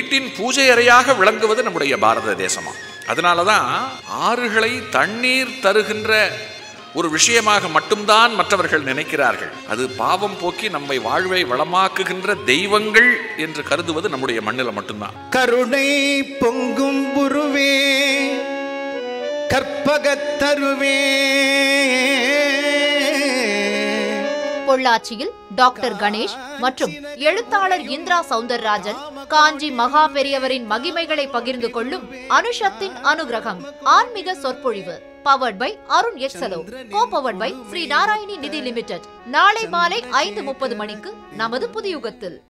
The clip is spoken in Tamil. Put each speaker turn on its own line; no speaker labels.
வீட்டின் பூஜை அறையாக விளங்குவது நம்முடைய பாரத தேசமா அதனால தான் ஆறுகளை தண்ணீர் தருகின்ற ஒரு விஷயமாக மட்டும்தான் மற்றவர்கள் நினைக்கிறார்கள் அது பாவம் போக்கி நம்மை வாழ்வை வளமாக்குகின்ற தெய்வங்கள் என்று கருதுவது நம்முடைய மண்ணில் மட்டும்தான்
கருணை பொங்கும் உருவே கற்பகத்தருவே
பொள்ளாச்சியில் டாக்டர் கணேஷ் மற்றும் எழுத்தாளர் இந்திரா சவுந்தரராஜன் காஞ்சி மகா பெரியவரின் மகிமைகளை பகிர்ந்து கொள்ளும் அனுஷத்தின் அனுகிரகம் ஆன்மீக சொற்பொழிவு பவர்ட் பை அருண் எக்ஸலோ கோ powered by Shri Narayani Nidhi limited நாளை மாலை ஐந்து முப்பது மணிக்கு நமது புதியுகத்தில்